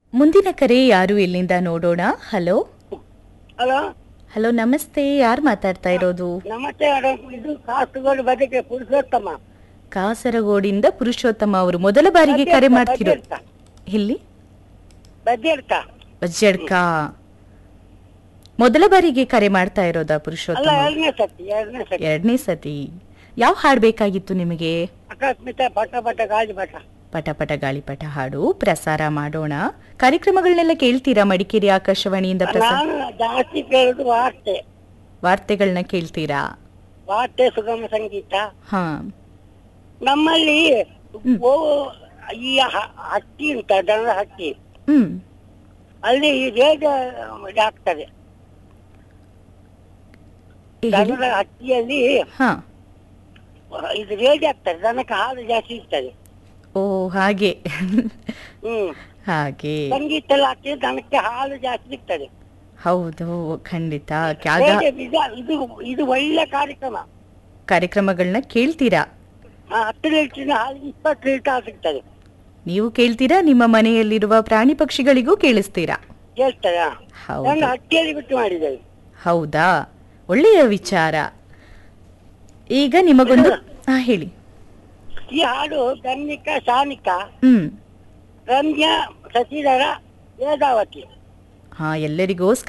ಮುಂದಿನ ಕರೆ ಯಾರು ಇಲ್ಲಿಂದ ನೋಡೋಣ ಹಲೋ ಹಲೋ ಹಲೋ ನಮಸ್ತೆ ಯಾರು ಮಾತಾಡ್ತಾ ಇರೋದು ನಮಸ್ತೆ ಮೇಡಮ್ ಇದು ಕಾಸುಗೋಡು ಬದಕೆ ಪುರುಷೋತ್ತಮ ಕಾಸರಗೋಡಿಂದ ಪುರುಷೋತ್ತಮ ಅವರು ಮೊದಲ ಬಾರಿಗೆ ಕರೆ ಮಾಡ್ತಿರೋ ಇಲ್ಲಿ ಬದ್ಯರ್ಥ ಬಜ್ಜಡ್ಕ ಮೊದಲ ಬಾರಿಗೆ ಕರೆ ಮಾಡ್ತಾ ಇರೋದಾ ಅಲ್ಲ ಪುರುಷೋತ್ತಮ ಎರಡನೇ ಸತಿ ಎರಡನೇ ಸತಿ ಎರಡನೇ ಸತಿ ಯಾವ ಹಾಡ್ ಬೇಕಾಗಿತ್ತು ನಿಮಗೆ ಅಕಸ್ಮಿತ ಪಟ ಪಟ ಗಾಳಿ ಪಟ ಪಟ ಪಟ ಗಾಳಿಪಟ ಹಾಡು ಪ್ರಸಾರ ಮಾಡೋಣ ಕಾರ್ಯಕ್ರಮಗಳನ್ನೆಲ್ಲ ಕೇಳ್ತೀರಾ ಮಡಿಕೇರಿ ಆಕಾಶವಾಣಿಯಿಂದ ಪ್ರಸಾರ ನಾನು ಜಾಸ್ತಿ ಕೇಳುದು ವಾರ್ತೆ ವಾರ್ತೆಗಳನ್ನ ಕೇಳ್ತೀರಾ ವಾರ್ತೆ ಸುಗಮ ಸಂಗೀತ ಹಾ ನಮ್ಮಲ್ಲಿ ಓ ಈ ಹ- ಹಟ್ಟಿ ಉಂಟ ದನದ ಹಟ್ಟಿ ಹ್ಮ್ ಅಲ್ಲಿ ಈ ರೇಡಿಯೋ ಆಗ್ತದೆ ಈಗ ಹೇಳಿ. ದನದ ಹಟ್ಟಿಯಲ್ಲಿ ಹಾ ಇದು ರೇಡಿಯೋ ಆಗ್ತದೆ ದನಕ್ಕೆ ಹಾಲು ಜಾಸ್ತಿ ಇರ್ತದೆ ಓ ಹಾಗೆ ಹ್ಮ್ ಹಾಗೆ ಸಂಗೀತ ಎಲ್ಲ ಹಾಕಿ ದನಕ್ಕೆ ಹಾಲು ಜಾಸ್ತಿ ಸಿಗ್ತದೆ ಹೌದು ಖಂಡಿತ ಆಗ ರೇಡಿಯೋ ಇದು- ಇದು ಇದು ಒಳ್ಳೆ ಕಾರ್ಯಕ್ರಮ ಕಾರ್ಯಕ್ರಮಗಳನ್ನ ಕೇಳ್ತೀರಾ ಆ, ಹತ್ತು ಲೀಟರ್ನ ಹಾಲಿಗೆ ಇಪ್ಪತ್ತು ಲೀಟರ್ ಸಿಗ್ತದೆ ನೀವು ಕೇಳ್ತೀರಾ ನಿಮ್ಮ ಮನೆಯಲ್ಲಿರುವ ಪ್ರಾಣಿ ಪಕ್ಷಿಗಳಿಗೂ ಕೇಳಿಸ್ತೀರಾ ಕೇಳ್ತದ ಹೌದು ನಾನು ಹಟ್ಟಿಯಲ್ಲಿ ಬಿಟ್ಟು ಮಾಡಿದ್ದೇವೆ ಹೌದಾ ಒಳ್ಳೆಯ ವಿಚಾರ ಈಗ ನಿಮಗೊಂದು ಹಾ ಹೇಳಿ ಈ ಹಾಡು ಗನ್ನಿಕ ಶಾನಿಕ ಹ್ಮ್ ರಮ್ಯ ಶಶಿಧರ ವೇದಾವತಿ ಹಾ ಎಲ್ಲರಿಗೋಸ್ಕರ